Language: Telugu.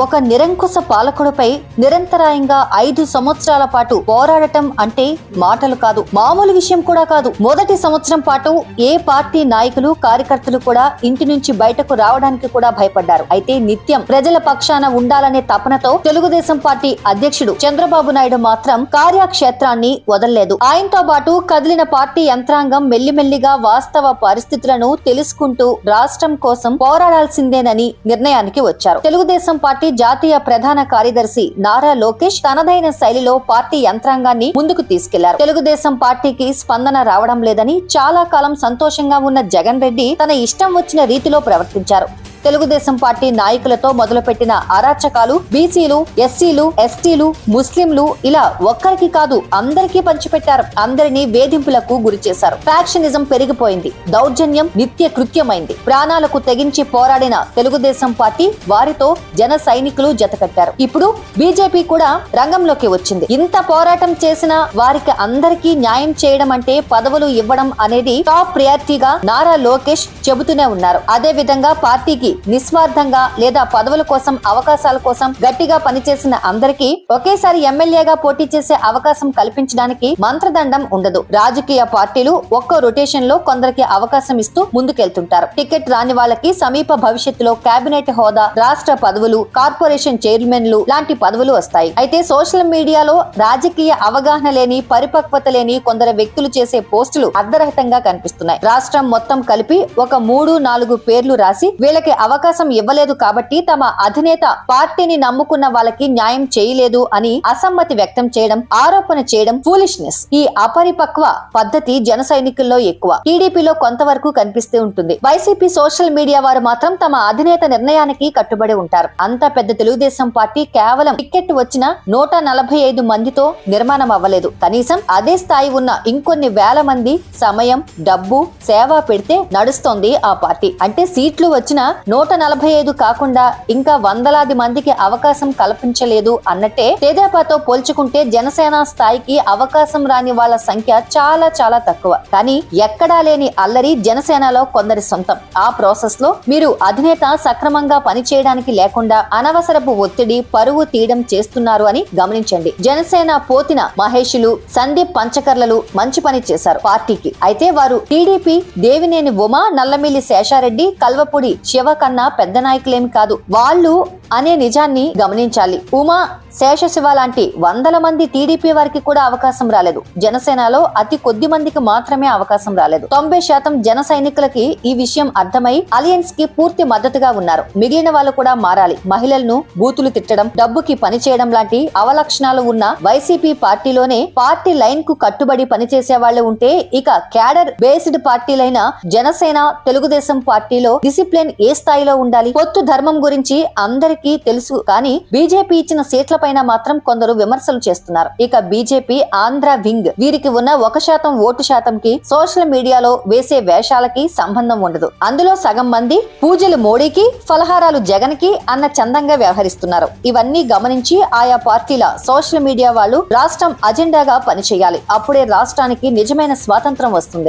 ఒక నిరంకుశ పాలకుడిపై నిరంతరాయంగా ఐదు సంవత్సరాల పాటు పోరాడటం అంటే మాటలు కాదు మామూలు విషయం కూడా కాదు మొదటి సంవత్సరం పాటు ఏ పార్టీ నాయకులు కార్యకర్తలు కూడా ఇంటి నుంచి బయటకు రావడానికి కూడా భయపడ్డారు అయితే నిత్యం ప్రజల పక్షాన ఉండాలనే తపనతో తెలుగుదేశం పార్టీ అధ్యక్షుడు చంద్రబాబు నాయుడు మాత్రం కార్యక్షేత్రాన్ని వదలలేదు ఆయనతో పాటు కదిలిన పార్టీ యంత్రాంగం మెల్లిమెల్లిగా వాస్తవ పరిస్థితులను తెలుసుకుంటూ రాష్ట్రం కోసం పోరాడాల్సిందేనని నిర్ణయానికి వచ్చారు తెలుగుదేశం పార్టీ జాతీయ ప్రధాన కార్యదర్శి నారా లోకేష్ తనదైన శైలిలో పార్టీ యంత్రాంగాన్ని ముందుకు తీసుకెళ్లారు తెలుగుదేశం పార్టీకి స్పందన రావడం లేదని చాలా కాలం సంతోషంగా ఉన్న జగన్ రెడ్డి తన ఇష్టం వచ్చిన రీతిలో ప్రవర్తించారు తెలుగుదేశం పార్టీ నాయకులతో మొదలుపెట్టిన అరాచకాలు బీసీలు ఎస్సీలు ఎస్టీలు ముస్లింలు ఇలా ఒక్కరికి కాదు అందరికీ పంచిపెట్టారు అందరినీ వేధింపులకు గురి చేశారు ఫ్యాక్షనిజం పెరిగిపోయింది దౌర్జన్యం నిత్య కృత్యమైంది ప్రాణాలకు తెగించి పోరాడిన తెలుగుదేశం పార్టీ వారితో జన సైనికులు జతకట్టారు ఇప్పుడు బీజేపీ కూడా రంగంలోకి వచ్చింది ఇంత పోరాటం చేసిన వారికి అందరికీ న్యాయం చేయడం అంటే పదవులు ఇవ్వడం అనేది టాప్ ప్రియారిటీగా నారా లోకేష్ చెబుతూనే ఉన్నారు అదే విధంగా పార్టీకి నిస్వార్థంగా లేదా పదవుల కోసం అవకాశాల కోసం గట్టిగా పనిచేసిన అందరికీ ఒకేసారి ఎమ్మెల్యేగా పోటీ చేసే అవకాశం కల్పించడానికి మంత్రదండం ఉండదు రాజకీయ పార్టీలు ఒక్కో రొటేషన్ లో కొందరికి అవకాశం ఇస్తూ ముందుకెళ్తుంటారు టికెట్ రాని వాళ్ళకి సమీప భవిష్యత్తులో కేబినెట్ హోదా రాష్ట్ర పదవులు కార్పొరేషన్ చైర్మన్లు లాంటి పదవులు వస్తాయి అయితే సోషల్ మీడియాలో రాజకీయ అవగాహన లేని పరిపక్వత లేని కొందరు వ్యక్తులు చేసే పోస్టులు అర్ధరహితంగా కనిపిస్తున్నాయి రాష్ట్రం మొత్తం కలిపి ఒక మూడు నాలుగు పేర్లు రాసి వీళ్ళకి అవకాశం ఇవ్వలేదు కాబట్టి తమ అధినేత పార్టీని నమ్ముకున్న వాళ్ళకి న్యాయం చేయలేదు అని అసమ్మతి వ్యక్తం చేయడం ఆరోపణ చేయడం ఫూలిష్నెస్ ఈ అపరిపక్వ పద్ధతి జన సైనికుల్లో ఎక్కువ టీడీపీలో కొంతవరకు కనిపిస్తూ ఉంటుంది వైసీపీ సోషల్ మీడియా వారు మాత్రం తమ అధినేత నిర్ణయానికి కట్టుబడి ఉంటారు అంత పెద్ద తెలుగుదేశం పార్టీ కేవలం టికెట్ వచ్చిన నూట నలభై ఐదు మందితో నిర్మాణం అవ్వలేదు కనీసం అదే స్థాయి ఉన్న ఇంకొన్ని వేల మంది సమయం డబ్బు సేవ పెడితే నడుస్తోంది ఆ పార్టీ అంటే సీట్లు వచ్చిన నూట నలభై ఐదు కాకుండా ఇంకా వందలాది మందికి అవకాశం కల్పించలేదు అన్నట్టే తెదేపాతో పోల్చుకుంటే జనసేన స్థాయికి అవకాశం రాని వాళ్ళ సంఖ్య చాలా చాలా తక్కువ కానీ ఎక్కడా లేని అల్లరి జనసేనలో కొందరి సొంతం ఆ ప్రాసెస్ లో మీరు అధినేత సక్రమంగా పనిచేయడానికి లేకుండా అనవసరపు ఒత్తిడి పరువు తీయడం చేస్తున్నారు అని గమనించండి జనసేన పోతిన మహేషులు సందీప్ పంచకర్లలు మంచి పని చేశారు పార్టీకి అయితే వారు టీడీపీ దేవినేని ఉమా నల్లమిల్లి శేషారెడ్డి కల్వపూడి శివ కన్నా పెద్ద నాయకులేమి కాదు వాళ్ళు అనే నిజాన్ని గమనించాలి ఉమా శేషశివ లాంటి వందల మంది టీడీపీ వారికి కూడా అవకాశం రాలేదు జనసేనలో అతి కొద్ది మందికి మాత్రమే అవకాశం రాలేదు తొంభై శాతం జన సైనికులకి ఈ విషయం అర్థమై అలియన్స్ కి పూర్తి మద్దతుగా ఉన్నారు మిగిలిన వాళ్ళు కూడా మారాలి మహిళలను బూతులు తిట్టడం డబ్బుకి పని చేయడం లాంటి అవలక్షణాలు ఉన్న వైసీపీ పార్టీలోనే పార్టీ లైన్ కు కట్టుబడి పనిచేసే వాళ్ళు ఉంటే ఇక క్యాడర్ బేస్డ్ పార్టీలైన జనసేన తెలుగుదేశం పార్టీలో డిసిప్లిన్ ఏ స్థాయిలో ఉండాలి పొత్తు ధర్మం గురించి అందరికీ తెలుసు కానీ బీజేపీ ఇచ్చిన సీట్ల పైన మాత్రం కొందరు విమర్శలు చేస్తున్నారు ఇక బీజేపీ ఆంధ్ర వింగ్ వీరికి ఉన్న ఒక శాతం ఓటు శాతంకి సోషల్ మీడియాలో వేసే వేషాలకి సంబంధం ఉండదు అందులో సగం మంది పూజలు మోడీకి ఫలహారాలు జగన్ కి అన్న చందంగా వ్యవహరిస్తున్నారు ఇవన్నీ గమనించి ఆయా పార్టీల సోషల్ మీడియా వాళ్ళు రాష్ట్రం అజెండాగా పనిచేయాలి అప్పుడే రాష్ట్రానికి నిజమైన స్వాతంత్రం వస్తుంది